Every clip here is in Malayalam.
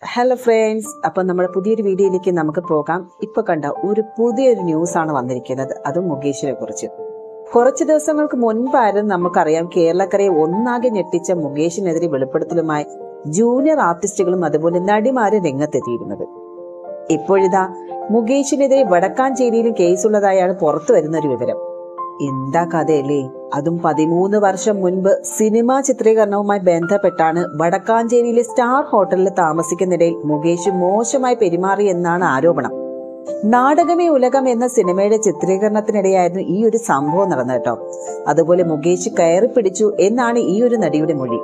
ഹലോ ഫ്രണ്ട്സ് അപ്പൊ നമ്മുടെ പുതിയൊരു വീഡിയോയിലേക്ക് നമുക്ക് പോകാം ഇപ്പൊ കണ്ട ഒരു പുതിയൊരു ന്യൂസ് ആണ് വന്നിരിക്കുന്നത് അതും മുകേഷിനെ കുറിച്ച് കുറച്ച് ദിവസങ്ങൾക്ക് മുൻപായിരുന്നു നമുക്കറിയാം കേരളക്കരയെ ഒന്നാകെ ഞെട്ടിച്ച മുകേഷിനെതിരെ വെളിപ്പെടുത്തലുമായി ജൂനിയർ ആർട്ടിസ്റ്റുകളും അതുപോലെ നടിമാരും രംഗത്തെത്തിയിരുന്നത് ഇപ്പോഴിതാ മുകേഷിനെതിരെ വടക്കാഞ്ചേരിയിലും കേസുള്ളതായാണ് പുറത്തു വരുന്ന ഒരു വിവരം എന്താ കഥയല്ലേ അതും പതിമൂന്ന് വർഷം മുൻപ് സിനിമാ ചിത്രീകരണവുമായി ബന്ധപ്പെട്ടാണ് വടക്കാഞ്ചേരിയിലെ സ്റ്റാർ ഹോട്ടലിൽ താമസിക്കുന്നിടയിൽ മുകേഷ് മോശമായി പെരുമാറി എന്നാണ് ആരോപണം നാടകമേ ഉലകം എന്ന സിനിമയുടെ ചിത്രീകരണത്തിനിടെയായിരുന്നു ഈ ഒരു സംഭവം നടന്നത് കേട്ടോ അതുപോലെ മുകേഷ് കയറി പിടിച്ചു എന്നാണ് ഈ ഒരു നടിയുടെ മൊഴി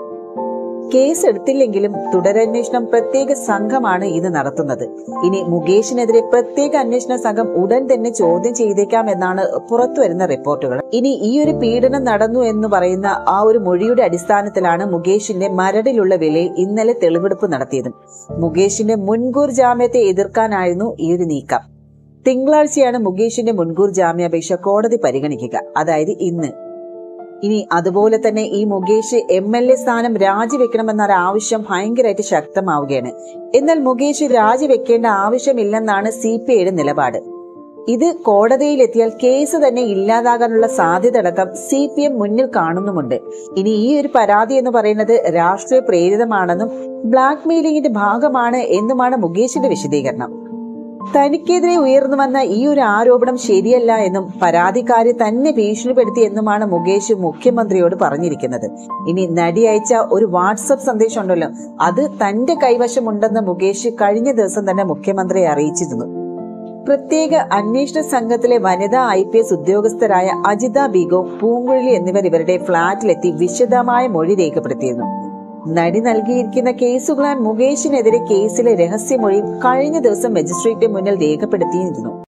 കേസ് എടുത്തില്ലെങ്കിലും തുടരന്വേഷണം പ്രത്യേക സംഘമാണ് ഇത് നടത്തുന്നത് ഇനി മുകേഷിനെതിരെ പ്രത്യേക അന്വേഷണ സംഘം ഉടൻ തന്നെ ചോദ്യം ചെയ്തേക്കാം എന്നാണ് പുറത്തുവരുന്ന റിപ്പോർട്ടുകൾ ഇനി ഈ ഒരു പീഡനം നടന്നു എന്ന് പറയുന്ന ആ ഒരു മൊഴിയുടെ അടിസ്ഥാനത്തിലാണ് മുകേഷിന്റെ മരടിലുള്ള വിലയിൽ ഇന്നലെ തെളിവെടുപ്പ് നടത്തിയത് മുകേഷിന്റെ മുൻകൂർ ജാമ്യത്തെ എതിർക്കാനായിരുന്നു ഈ ഒരു നീക്കം തിങ്കളാഴ്ചയാണ് മുകേഷിന്റെ മുൻകൂർ ജാമ്യാപേക്ഷ കോടതി പരിഗണിക്കുക അതായത് ഇന്ന് ഇനി അതുപോലെ തന്നെ ഈ മുകേഷ് എം എൽ എ സ്ഥാനം രാജിവെക്കണമെന്ന ഒരു ആവശ്യം ഭയങ്കരമായിട്ട് ശക്തമാവുകയാണ് എന്നാൽ മുകേഷ് രാജിവെക്കേണ്ട ആവശ്യമില്ലെന്നാണ് സി പി ഐയുടെ നിലപാട് ഇത് കോടതിയിലെത്തിയാൽ കേസ് തന്നെ ഇല്ലാതാകാനുള്ള സാധ്യത അടക്കം സി പി എം മുന്നിൽ കാണുന്നുമുണ്ട് ഇനി ഈ ഒരു പരാതി എന്ന് പറയുന്നത് രാഷ്ട്രീയ പ്രേരിതമാണെന്നും ബ്ലാക്ക് മെയിലിംഗിന്റെ ഭാഗമാണ് എന്നുമാണ് മുകേഷിന്റെ വിശദീകരണം തനിക്കെതിരെ ഉയർന്നു വന്ന ഈ ഒരു ആരോപണം ശരിയല്ല എന്നും പരാതിക്കാരി തന്നെ ഭീഷണിപ്പെടുത്തി എന്നുമാണ് മുകേഷ് മുഖ്യമന്ത്രിയോട് പറഞ്ഞിരിക്കുന്നത് ഇനി നടി അയച്ച ഒരു വാട്സപ്പ് സന്ദേശം ഉണ്ടല്ലോ അത് തന്റെ കൈവശമുണ്ടെന്ന് മുകേഷ് കഴിഞ്ഞ ദിവസം തന്നെ മുഖ്യമന്ത്രിയെ അറിയിച്ചിരുന്നു പ്രത്യേക അന്വേഷണ സംഘത്തിലെ വനിതാ ഐ പി എസ് ഉദ്യോഗസ്ഥരായ അജിത ബീഗോ പൂങ്കുഴലി എന്നിവർ ഇവരുടെ ഫ്ളാറ്റിലെത്തി വിശദമായ മൊഴി രേഖപ്പെടുത്തിയിരുന്നു നടി നൽകിയിരിക്കുന്ന കേസുകളാൻ മുകേഷിനെതിരെ കേസിലെ രഹസ്യമൊഴി കഴിഞ്ഞ ദിവസം മജിസ്ട്രേറ്റ് മുന്നിൽ രേഖപ്പെടുത്തിയിരുന്നു